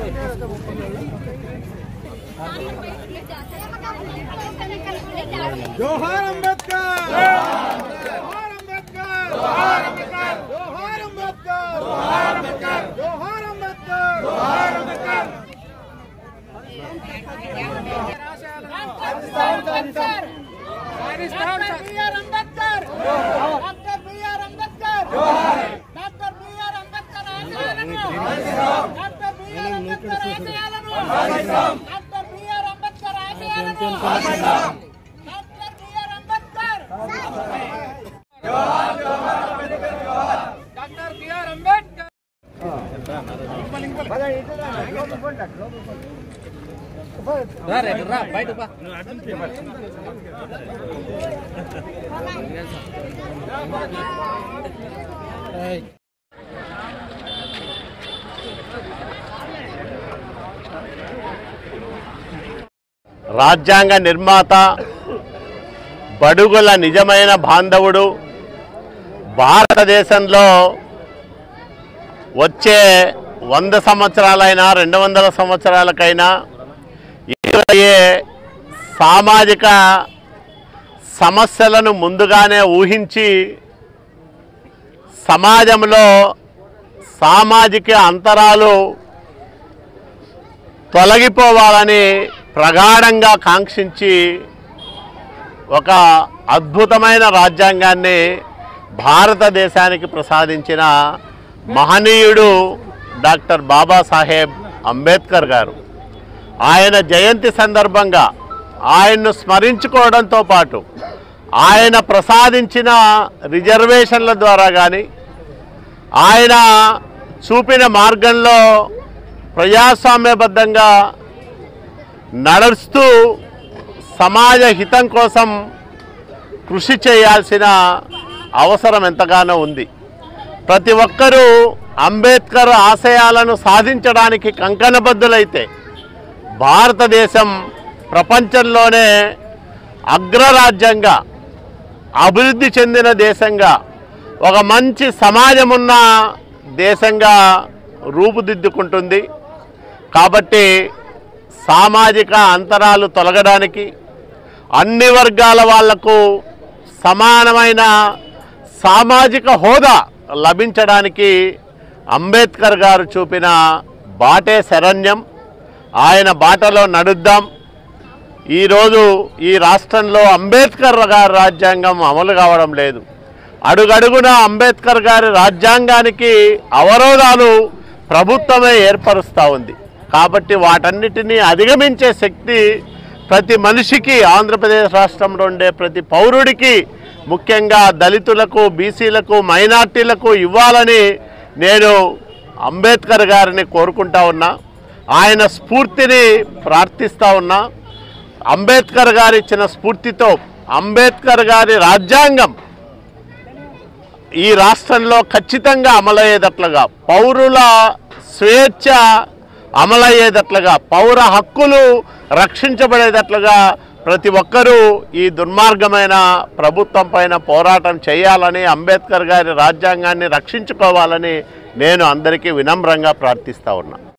జోహార్ అంబేద్కర్ జోహార్ అంబేద్కర్ జోహార్ అంబేద్కర్ జోహార్ అంబేద్కర్ జోహార్ అంబేద్కర్ జోహార్ అంబేద్కర్ జోహార్ Ambedkar doctor B R Ambedkar doctor B R Ambedkar doctor B R Ambedkar ఆశయాలను డాక్టర్ బిఆర్ అంబేద్కర్ ఆశయాలను డాక్టర్ బిఆర్ అంబేద్కర్ ఆశయాలను doctor B R Ambedkar doctor B R Ambedkar రాజ్యాంగ నిర్మాత బడుగుల నిజమైన బాంధవుడు భారతదేశంలో వచ్చే వంద సంవత్సరాలైనా రెండు వందల సంవత్సరాలకైనా ఎదురయ్యే సామాజిక సమస్యలను ముందుగానే ఊహించి సమాజంలో సామాజిక అంతరాలు తొలగిపోవాలని ప్రగాఢంగా కాంక్షించి ఒక అద్భుతమైన రాజ్యాంగాన్ని భారతదేశానికి ప్రసాదించిన మహనీయుడు డాక్టర్ బాబాసాహెబ్ అంబేద్కర్ గారు ఆయన జయంతి సందర్భంగా ఆయన్ను స్మరించుకోవడంతో పాటు ఆయన ప్రసాదించిన రిజర్వేషన్ల ద్వారా కానీ ఆయన చూపిన మార్గంలో ప్రజాస్వామ్యబద్ధంగా నడుస్తూ సమాజ హితం కోసం కృషి చేయాల్సిన అవసరం ఎంతగానో ఉంది ప్రతి ఒక్కరూ అంబేద్కర్ ఆశయాలను సాధించడానికి కంకణబద్ధులైతే భారతదేశం ప్రపంచంలోనే అగ్రరాజ్యంగా అభివృద్ధి చెందిన దేశంగా ఒక మంచి సమాజం ఉన్న దేశంగా రూపుదిద్దుకుంటుంది కాబట్టి సామాజిక అంతరాలు తొలగడానికి అన్ని వర్గాల వాళ్లకు సమానమైన సామాజిక హోదా లభించడానికి అంబేద్కర్ గారు చూపిన బాటే శరణ్యం ఆయన బాటలో నడుద్దాం ఈరోజు ఈ రాష్ట్రంలో అంబేద్కర్ గారి రాజ్యాంగం అమలు కావడం లేదు అడుగడుగున అంబేద్కర్ గారి రాజ్యాంగానికి అవరోధాలు ప్రభుత్వమే ఏర్పరుస్తూ ఉంది కాబట్టి వాటన్నిటినీ అధిగమించే శక్తి ప్రతి మనిషికి ఆంధ్రప్రదేశ్ రాష్ట్రంలో ఉండే ప్రతి పౌరుడికి ముఖ్యంగా దళితులకు బీసీలకు మైనార్టీలకు ఇవ్వాలని నేను అంబేద్కర్ గారిని కోరుకుంటా ఉన్నా ఆయన స్ఫూర్తిని ప్రార్థిస్తూ ఉన్నా అంబేద్కర్ గారు ఇచ్చిన స్ఫూర్తితో అంబేద్కర్ గారి రాజ్యాంగం ఈ రాష్ట్రంలో ఖచ్చితంగా అమలయ్యేటట్లుగా పౌరుల స్వేచ్ఛ అమలయ్యేటట్లుగా పౌర హక్కులు రక్షించబడేటట్లుగా ప్రతి ఒక్కరూ ఈ దుర్మార్గమైన ప్రభుత్వం పైన పోరాటం చేయాలని అంబేద్కర్ గారి రాజ్యాంగాన్ని రక్షించుకోవాలని నేను అందరికీ వినమ్రంగా ప్రార్థిస్తా ఉన్నా